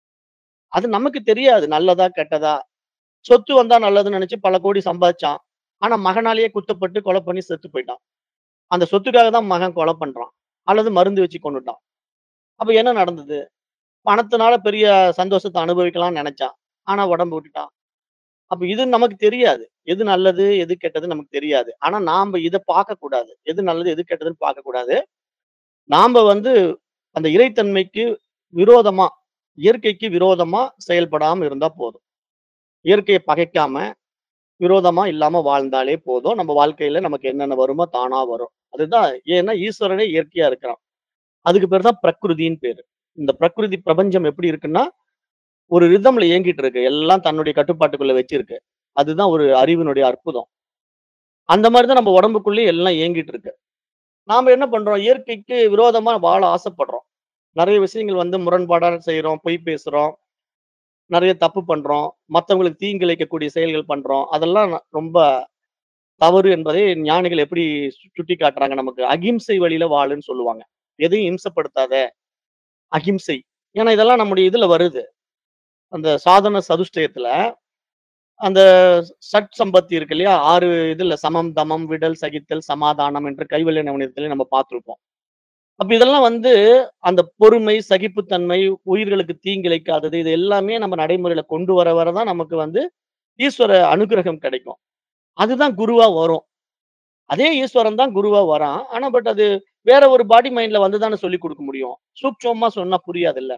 அது நமக்கு தெரியாது. நல்லதா? கெட்டதா? சொத்து வந்தா நல்லதுன்னு நெனைச்சு பல கோடி சம்பாதிச்சான். ஆனா மகனாலேயே குத்தப்பட்டு கொலை பண்ணி செத்து போயிட்டான். அந்த சொத்துக்காக தான் மகன் கொலை பண்றான். அல்லது மருந்து வச்சு கொன்னுட்டான். அப்ப என்ன நடந்தது? பணத்தினால பெரிய சந்தோஷத்த அனுபவிக்கலாம்னு நெனைச்சான். ஆனா உடம்ப விட்டுட்டான். அப்ப இது நமக்கு தெரியாது. எது நல்லது? எது கெட்டதுன்னு நமக்கு தெரியாது. ஆனா நாம இத பார்க்கக்கூடாது. எது நல்லது? எது கெட்டதுன்னு பார்க்கக்கூடாது. நாம வந்து அந்த இறைத்தன்மைக்கு விரோதமா, இயற்கைக்கு விரோதமா செயல்படாம இருந்தா போதும். இயற்கைய பகைக்காம, விரோதமா இல்லாம வாழ்ந்தாலே போதும். நம்ம வாழ்க்கையில நமக்கு என்னென்ன வருமோ தானா வரும். அதுதான் ஏன்னா ஈஸ்வரனே இயற்கையா இருக்கிறான். அதுக்கு பேரு தான் பிரகிருதின்னு பேரு. இந்த பிரகிருதி பிரபஞ்சம் எப்படி இருக்குன்னா, ஒரு ரிதம்ல இயங்கிட்டு இருக்கு. எல்லாம் தன்னுடைய கட்டுப்பாட்டுக்குள்ள வச்சிருக்கு. அதுதான் ஒரு அறிவினுடைய அற்புதம். அந்த மாரி தான் நம்ம உடம்புக்குள்ளயும் எல்லாம் இயங்கிட்டு இருக்கு. நாம என்ன பண்றோம்? இயற்கைக்கு விரோதமா வாழ ஆசைப்படுறோம். நெறைய விஷயங்கள் வந்து முரண்பாடா செய்றோம், பொய் பேசுறோம். நெறைய தப்பு பண்றோம். மத்தவங்களுக்கு தீங்கிழைக்கக்கூடிய செயல்கள் பண்றோம். அதெல்லாம் ந ரொம்ப தவறு என்பதை ஞானிகள் எப்படி சு சுட்டிக்காட்டுறாங்க நமக்கு. அகிம்சை வழியில வாழுன்னு சொல்லுவாங்க. எதையும் இம்சப்படுத்தாத. அகிம்சை. ஏன்னா இதெல்லாம் நம்முடைய இதுல வருது. அந்த சாதன சதுஷ்டயத்துல, அந்த சட் சம்பத்தி இருக்கு இல்லையா? 6 இதுல சமம், தமம், விடல், சகித்தல், சமாதானம் என்று கைவல்ய நவநீதத்திலே நம்ம பார்த்திருப்போம். அப்ப இதெல்லாம் வந்து அந்த பொறுமை, சகிப்புத்தன்மை, உயிர்களுக்கு தீங்கிழைக்காதது, இது எல்லாமே நம்ம நடைமுறையில கொண்டு வர வர தான் நமக்கு வந்து ஈஸ்வர அனுக்கிரகம் கிடைக்கும். அதுதான் குருவா வரும். அதே ஈஸ்வரன் தான் குருவா வரான். ஆனா பட் அது வேற ஒரு பாடி மைண்ட்ல வந்து தானே சொல்லிக் குடுக்க முடியும். சூட்சமமா சொன்னா புரியாதுல்ல.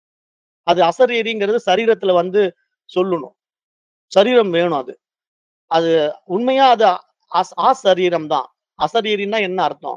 அது அசரீரிங்கிறது சரீரத்துல வந்து சொல்லணும். சரீரம் வேணும் அது. அது உண்மையா அது அஸ் அசரீரம் தான். அசரீரின்னா என்ன அர்த்தம்?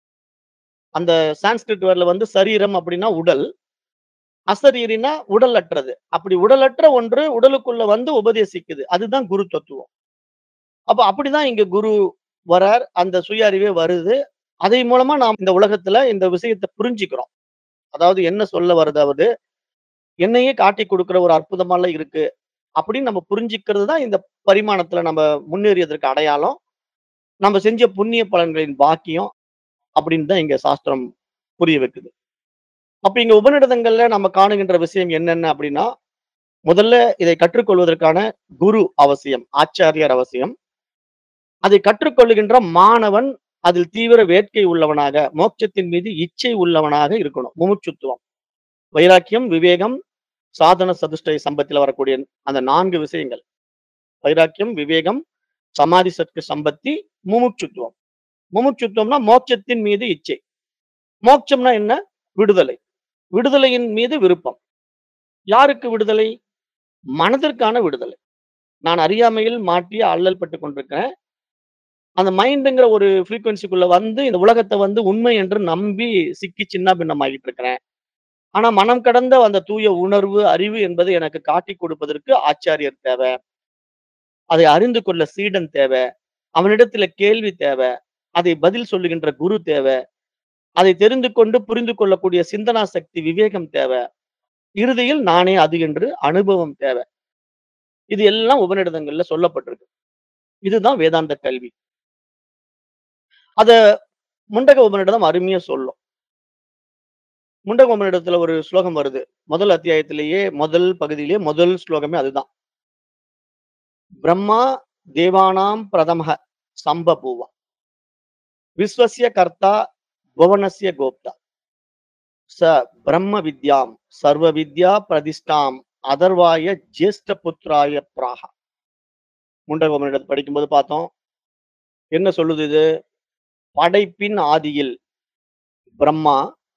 அந்த சான்ஸ்கிரிட் வேர்ட்ல வந்து சரீரம் அப்படின்னா உடல். அசரீரின்னா உடலற்றது. அப்படி உடலற்ற ஒன்று உடலுக்குள்ள வந்து உபதேசிக்குது. அதுதான் குரு தத்துவம். அப்ப அப்படிதான் இங்க குரு வரார். அந்த சுய அறிவே வருது. அதை மூலமா நாம் இந்த உலகத்துல இந்த விஷயத்த புரிஞ்சுக்கிறோம். அதாவது என்ன சொல்ல வருதாவது, என்னையே காட்டிக் குடுக்கிற ஒரு அற்புதமாலாம் இருக்கு. அப்படின்னு நம்ம புரிஞ்சுக்கிறது தான் இந்த பரிமாணத்துல நம்ம முன்னேறியதற்கு அடையாளம். நம்ம செஞ்ச புண்ணிய பலன்களின் பாக்கியம். அப்படின்னு தான் இங்க சாஸ்திரம் புரிய வைக்குது. அப்ப இங்க உபநிடதங்கள்ல நம்ம காணுகின்ற விஷயம் என்னென்ன அப்படின்னா, முதல்ல இதை கற்றுக்கொள்வதற்கான குரு அவசியம். ஆச்சாரியார் அவசியம். அதை கற்றுக்கொள்ளுகின்ற மாணவன் அதில் தீவிர வேட்கை உள்ளவனாக, மோட்சத்தின் மீது இச்சை உள்ளவனாக இருக்கணும். முமுட்சுத்துவம். வைராக்கியம், விவேகம், சாதன சதுஷ்டய சம்பத்தில வரக்கூடிய அந்த 4 விஷயங்கள். வைராக்கியம், விவேகம், சமாதி சத்கு சம்பத்தி, முமுட்சுத்துவம். முமுட்சுத்துவம்னா மோட்சத்தின் மீது இச்சை மோட்சம்னா என்ன விடுதலை விடுதலையின் மீது விருப்பம் யாருக்கு விடுதலை மனதிற்கான விடுதலை நான் அறியாமையில் மாட்டி அல்லல் பட்டு கொண்டிருக்கிறேன் அந்த மைண்டுங்கிற ஒரு ஃப்ரீக்வன்சிக்குள்ள வந்து இந்த உலகத்தை வந்து உண்மை என்று நம்பி சிக்கி சின்ன பின்னமாகிட்டு இருக்கிறேன் ஆனா மனம் கடந்த அந்த தூய உணர்வு அறிவு என்பது எனக்கு காட்டி கொடுப்பதற்கு ஆச்சாரியர் தேவை அதை அறிந்து கொள்ள சீடன் தேவை அவனிடத்துல கேள்வி தேவை அதை பதில் சொல்லுகின்ற குரு தேவை அதை தெரிந்து கொண்டு புரிந்து கொள்ளக்கூடிய சிந்தனா சக்தி விவேகம் தேவை இறுதியில் நானே அது என்று அனுபவம் தேவை இது எல்லாம் உபநிடதங்கள்ல சொல்லப்பட்டிருக்கு இதுதான் வேதாந்த கல்வி அத முண்டக உபநிடதம் அருமையா சொல்லும் முண்டக உபநிடத்துல ஒரு ஸ்லோகம் வருது முதல் அத்தியாயத்திலேயே முதல் பகுதியிலேயே முதல் ஸ்லோகமே அதுதான் பிரம்மா தேவானாம் பிரதமக சம்பபூவா விஸ்வசிய கர்த்தா புவனசிய கோப்தா ச பிரம்ம வித்யாம் சர்வ வித்யா பிரதிஷ்டாம் அதர்வாய ஜேஷ்ட புத்திராய பிராக முண்டக உபநிடத்தை படிக்கும்போது பார்த்தோம் என்ன சொல்லுது இது படைப்பின் ஆதியில் பிரம்மா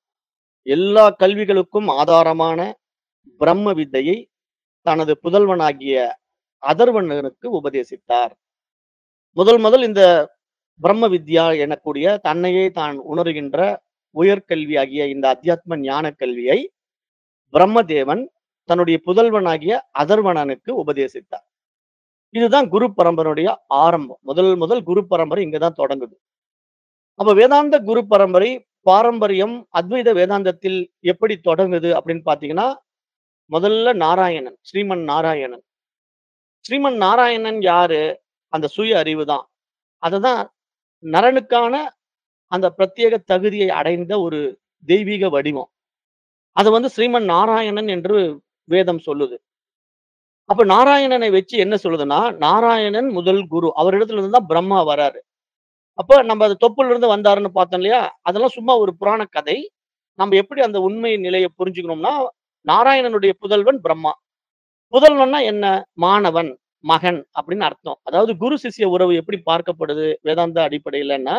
எல்லா கல்விகளுக்கும் ஆதாரமான பிரம்ம வித்தையை தனது புதல்வனாகிய அதர்வணனுக்கு உபதேசித்தார் முதல் முதல் இந்த பிரம்ம வித்யா எனக்கூடிய தன்னையே தான் உணர்கின்ற உயர்கல்வியாகிய இந்த அத்தியாத்ம ஞான கல்வியை பிரம்மதேவன் தன்னுடைய புதல்வனாகிய அதர்வணனுக்கு உபதேசித்தார் இதுதான் குரு பரம்பரையுடைய ஆரம்பம் முதல் முதல் குரு பரம்பரை இங்கதான் தொடங்குது அப்ப வேதாந்த குரு பரம்பரை பாரம்பரியம் அத்வைத வேதாந்தத்தில் எப்படி தொடங்குது அப்படின்னு பாத்தீங்கன்னா முதல்ல நாராயணன் ஸ்ரீமன் நாராயணன் ஸ்ரீமன் நாராயணன் யாரு அந்த சுய அறிவு தான் அததான் நரனுக்கான அந்த பிரத்யேக தகுதியை அடைந்த ஒரு தெய்வீக வடிவம் அது வந்து ஸ்ரீமன் நாராயணன் என்று வேதம் சொல்லுது அப்ப நாராயணனை வச்சு என்ன சொல்லுதுன்னா நாராயணன் முதல் குரு அவரிடத்துல இருந்து தான் பிரம்மா வராரு அப்ப நம்ம அது தொப்புல இருந்து வந்தாருன்னு பார்த்தோம் இல்லையா அதெல்லாம் சும்மா ஒரு புராண கதை நம்ம எப்படி அந்த உண்மை நிலையை புரிஞ்சுக்கணும்னா நாராயணனுடைய புதல்வன் பிரம்மா புதல்வன்னா என்ன மாணவன் மகன் அப்படின்னு அர்த்தம் அதாவது குரு சிஷ்ய உறவு எப்படி பார்க்கப்படுது வேதாந்த அடிப்படையிலன்னா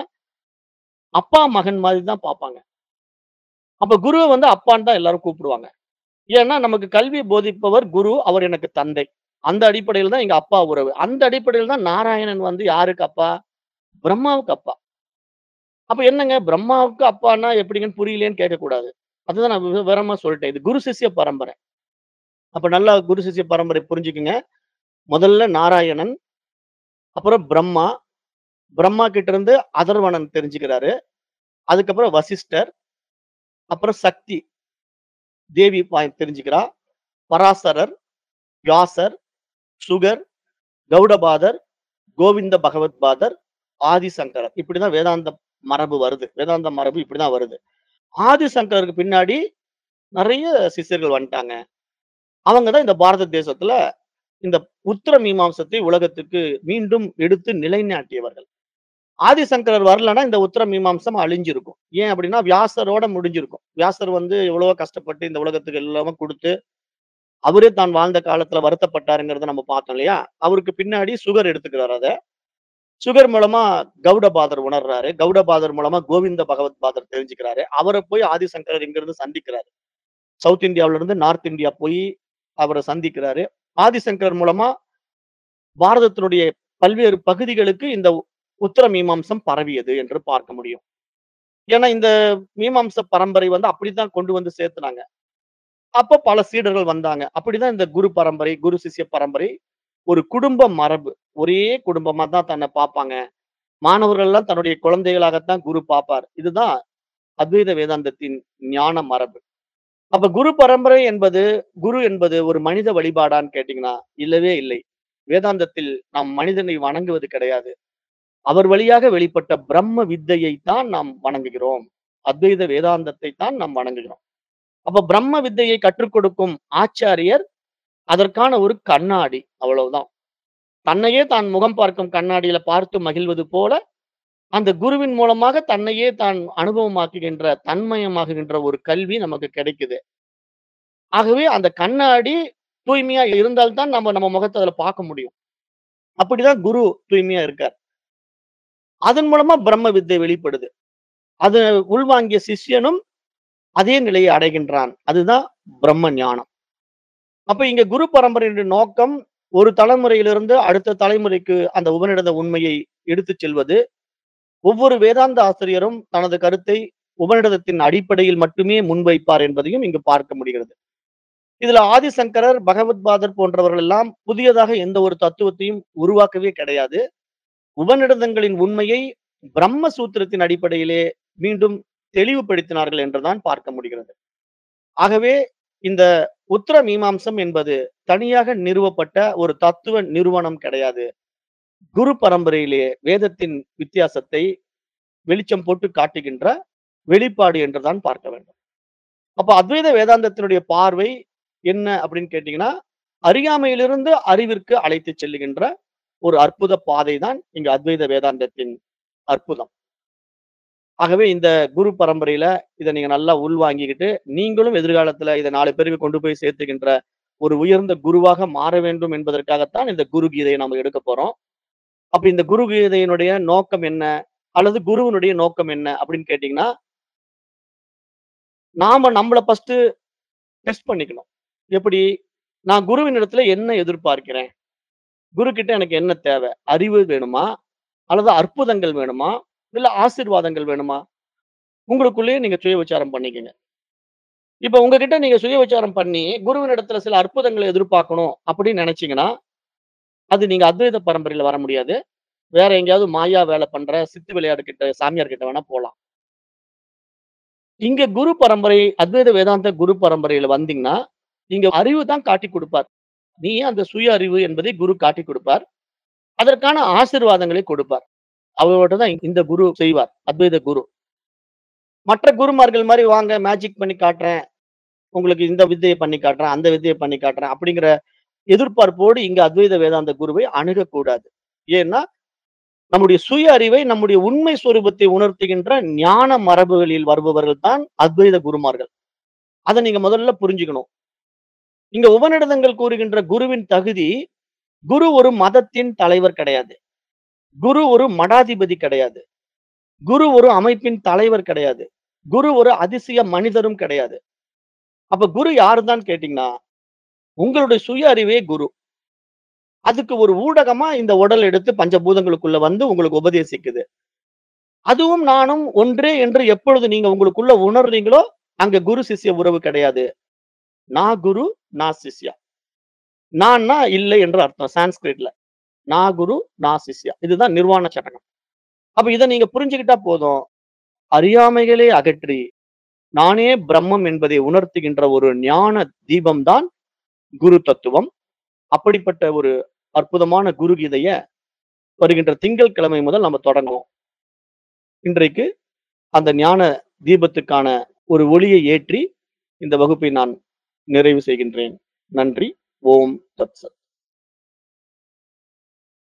அப்பா மகன் மாதிரி தான் பார்ப்பாங்க அப்ப குருவை வந்து அப்பான்னு தான் எல்லாரும் கூப்பிடுவாங்க ஏன்னா நமக்கு கல்வி போதிப்பவர் குரு அவர் எனக்கு தந்தை அந்த அடிப்படையில் தான் எங்க அப்பா உறவு அந்த அடிப்படையில் தான் நாராயணன் வந்து யாருக்கு அப்பா பிரம்மாவுக்கு அப்பா அப்ப என்னங்க பிரம்மாவுக்கு அப்பான்னா எப்படிங்கன்னு புரியலையேன்னு கேட்கக்கூடாது அதுதான் நான் வி- விவரமா சொல்லிட்டேன் இது குரு சிஷ்ய பரம்பரை அப்ப நல்லா குரு சிஷ்ய பரம்பரை புரிஞ்சுக்குங்க முதல்ல நாராயணன் அப்புறம் பிரம்மா பிரம்மா கிட்ட இருந்து அதர்வணன் தெரிஞ்சுக்கிறாரு அதுக்கப்புறம் வசிஷ்டர் அப்புறம் சக்தி தேவி பாய் தெரிஞ்சுக்கிறா பராசரர் வியாசர் சுகர் கௌடபாதர் கோவிந்த பகவத் பாதர் ஆதிசங்கரர் இப்படிதான் வேதாந்த மரபு வருது வேதாந்த மரபு இப்படிதான் வருது ஆதிசங்கருக்கு பின்னாடி நிறைய சிஷ்யர்கள் வந்துட்டாங்க அவங்க தான் இந்த பாரத தேசத்துல இந்த உத்தர மீமாம்சத்தை உலகத்துக்கு மீண்டும் எடுத்து நிலைநாட்டியவர்கள் ஆதிசங்கரர் வரலன்னா இந்த உத்தர மீமாம்சம் அழிஞ்சிருக்கும் ஏன் அப்படின்னா வியாசரோட முடிஞ்சிருக்கும் வியாசர் வந்து எவ்வளவோ கஷ்டப்பட்டு இந்த உலகத்துக்கு எல்லாமே கொடுத்து அவரே தான் வாழ்ந்த காலத்துல வருத்தப்பட்டாருங்கிறத நம்ம பார்த்தோம் இல்லையா அவருக்கு பின்னாடி சுகர் எடுத்துக்கிறார் அதை சுகர் மூலமா கௌடபாதர் உணர்றாரு கௌடபாதர் மூலமா கோவிந்த பகவத் பாதர் தெரிஞ்சுக்கிறாரு அவரை போய் ஆதிசங்கரர் இங்கிருந்து சந்திக்கிறாரு சவுத் இந்தியாவுல இருந்து நார்த் இந்தியா போய் அவரை சந்திக்கிறாரு ஆதிசங்கரர் மூலமா பாரதத்தினுடைய பல்வேறு பகுதிகளுக்கு இந்த உத்தர மீமாம்சம் பரவியது என்று பார்க்க முடியும் ஏன்னா இந்த மீமாம்ச பரம்பரை வந்து அப்படித்தான் கொண்டு வந்து சேர்த்துனாங்க அப்ப பல சீடர்கள் வந்தாங்க அப்படிதான் இந்த குரு பரம்பரை குரு சிஷ்ய பரம்பரை ஒரு குடும்ப மரபு ஒரே குடும்பமா தான் தன்னை பார்ப்பாங்க மாணவர்கள் எல்லாம் தன்னுடைய குழந்தைகளாகத்தான் குரு பார்ப்பார் இதுதான் அத்வைத வேதாந்தத்தின் ஞான மரபு அப்ப குரு பரம்பரை என்பது குரு என்பது ஒரு மனித வழிபாடான்னு கேட்டீங்கன்னா இல்லவே இல்லை வேதாந்தத்தில் நாம் மனிதனை வணங்குவது கிடையாது அவர் வழியாக வெளிப்பட்ட பிரம்ம வித்தையை தான் நாம் வணங்குகிறோம் அத்வைத வேதாந்தத்தை தான் நாம் வணங்குகிறோம் அப்ப பிரம்ம வித்தையை கற்றுக் கொடுக்கும் ஆச்சாரியர் அதற்கான ஒரு கண்ணாடி அவ்வளவுதான் தன்னையே தான் முகம் பார்க்கும் கண்ணாடியில பார்த்து மகிழ்வது போல அந்த குருவின் மூலமாக தன்னையே தான் அனுபவமாக்குகின்ற தன்மயமாகுகின்ற ஒரு கல்வி நமக்கு கிடைக்குது ஆகவே அந்த கண்ணாடி தூய்மையா இருந்தால்தான் நம்ம நம்ம முகத்தை அதுல பார்க்க முடியும் அப்படிதான் குரு தூய்மையா இருக்கார் அதன் மூலமா பிரம்ம வித்தை வெளிப்படுது அது உள்வாங்கிய சிஷ்யனும் அதே நிலையை அடைகின்றான் அதுதான் பிரம்ம ஞானம் அப்ப இங்க குரு பரம்பரையின் நோக்கம் ஒரு தலைமுறையிலிருந்து அடுத்த தலைமுறைக்கு அந்த உபநிடத உண்மையை எடுத்துச் செல்வது ஒவ்வொரு வேதாந்த ஆசிரியரும் தனது கருத்தை உபநிடதத்தின் அடிப்படையில் மட்டுமே முன்வைப்பார் என்பதையும் இங்கு பார்க்க முடிகிறது இதுல ஆதிசங்கரர் பகவத்பாதர் போன்றவர்கள் எல்லாம் புதியதாக எந்த ஒரு தத்துவத்தையும் உருவாக்கவே கிடையாது உபநிடதங்களின் உண்மையை பிரம்ம சூத்திரத்தின் அடிப்படையிலே மீண்டும் தெளிவுபடுத்தினார்கள் என்றுதான் பார்க்க முடிகிறது ஆகவே இந்த உத்தர மீமாம்சம் என்பது தனியாக நிறுவப்பட்ட ஒரு தத்துவ நிறுவனம் கிடையாது குரு பரம்பரையிலே வேதத்தின் வித்தியாசத்தை வெளிச்சம் போட்டு காட்டுகின்ற வெளிப்பாடு என்றுதான் பார்க்க வேண்டும் அப்ப அத்வைத வேதாந்தத்தினுடைய பார்வை என்ன அப்படின்னு கேட்டீங்கன்னா அறியாமையிலிருந்து அறிவிற்கு அழைத்து செல்லுகின்ற ஒரு அற்புத பாதை தான் இங்க அத்வைத வேதாந்தத்தின் அற்புதம் ஆகவே இந்த குரு பரம்பரையில இதை நீங்க நல்லா உள்வாங்கிக்கிட்டு நீங்களும் எதிர்காலத்துல இதை நாலு பேருக்கு கொண்டு போய் சேர்த்துகின்ற ஒரு உயர்ந்த குருவாக மாற வேண்டும் என்பதற்காகத்தான் இந்த குரு கீதையை நம்ம எடுக்க போறோம் அப்ப இந்த குரு கீதையினுடைய நோக்கம் என்ன அல்லது குருவினுடைய நோக்கம் என்ன அப்படின்னு கேட்டீங்கன்னா நாம நம்மள ஃபர்ஸ்ட் டெஸ்ட் பண்ணிக்கணும் எப்படி நான் குருவின் இடத்துல என்ன எதிர்பார்க்கிறேன் குரு கிட்ட எனக்கு என்ன தேவை அறிவு வேணுமா அல்லது அற்புதங்கள் வேணுமா இல்ல ஆசீர்வாதங்கள் வேணுமா உங்களுக்குள்ளேயே நீங்க சுய விசாரம் பண்ணிக்கங்க இப்ப உங்ககிட்ட நீங்க சுய விசாரம் பண்ணி குருவின் இடத்துல சில அற்புதங்களை எதிர்பார்க்கணும் அப்படின்னு நினைச்சீங்கன்னா அது நீங்க அத்வைத பரம்பரையில வர முடியாது வேற எங்கேயாவது மாயா வேலை பண்ற சித்து விளையாடு கிட்ட சாமியார் கிட்ட வேணா போலாம் இங்க குரு பரம்பரை அத்வைத வேதாந்த குரு பரம்பரையில வந்தீங்கன்னா இங்க அறிவு தான் காட்டி கொடுப்பார் நீ அந்த சுய அறிவு என்பதை குரு காட்டி கொடுப்பார் அதற்கான ஆசீர்வாதங்களை கொடுப்பார் அவர்கிட்ட தான் இந்த குரு செய்வார் அத்வைத குரு மற்ற குருமார்கள் மாதிரி வாங்க மேஜிக் பண்ணி காட்டுறேன் உங்களுக்கு இந்த வித்தையை பண்ணி காட்டுறேன் அந்த வித்தையை பண்ணி காட்டுறேன் அப்படிங்கிற எதிர்பார்ப்போடு இங்க அத்வைத வேதாந்த குருவை அணுகக்கூடாது ஏன்னா நம்முடைய சுய அறிவை நம்முடைய உண்மை சொரூபத்தை உணர்த்துகின்ற ஞான மரபுகளில் வருபவர்கள் தான் அத்வைத குருமார்கள் அதை நீங்க முதல்ல புரிஞ்சுக்கணும் இங்க உபநிடதங்கள் கூறுகின்ற குருவின் தகுதி குரு ஒரு மதத்தின் தலைவர் கிடையாது குரு ஒரு மடாதிபதி கிடையாது குரு ஒரு அமைப்பின் தலைவர் கிடையாது குரு ஒரு அதிசய மனிதரும் கிடையாது அப்ப குரு யாருதான் கேட்டீங்கன்னா உங்களுடைய சுய அறிவே குரு அதுக்கு ஒரு ஊடகமா இந்த உடல் எடுத்து பஞ்சபூதங்களுக்குள்ள வந்து உங்களுக்கு உபதேசிக்குது அதுவும் நானும் ஒன்றே என்று எப்பொழுது நீங்க உங்களுக்குள்ள உணர்றீங்களோ அங்க குரு சிஷ்ய உறவு கிடையாது நான் குரு நான் சிஷ்யா நான்னா இல்லை என்று அர்த்தம் சான்ஸ்கிரிட்ல நான் குரு நான் சிஷ்யா இதுதான் நிர்வாண சடங்கம் அப்ப இதை நீங்க புரிஞ்சுக்கிட்டா போதும் அறியாமைகளே அகற்றி நானே பிரம்மம் என்பதை உணர்த்துகின்ற ஒரு ஞான தீபம் தான் குரு தத்துவம் அப்படிப்பட்ட ஒரு அற்புதமான குரு கீதைய வருகின்ற திங்கட்கிழமை முதல் நம்ம தொடங்குவோம் இன்றைக்கு அந்த ஞான தீபத்துக்கான ஒரு ஒளியை ஏற்றி இந்த வகுப்பை நான் நிறைவு செய்கின்றேன் நன்றி ஓம் தத்சத்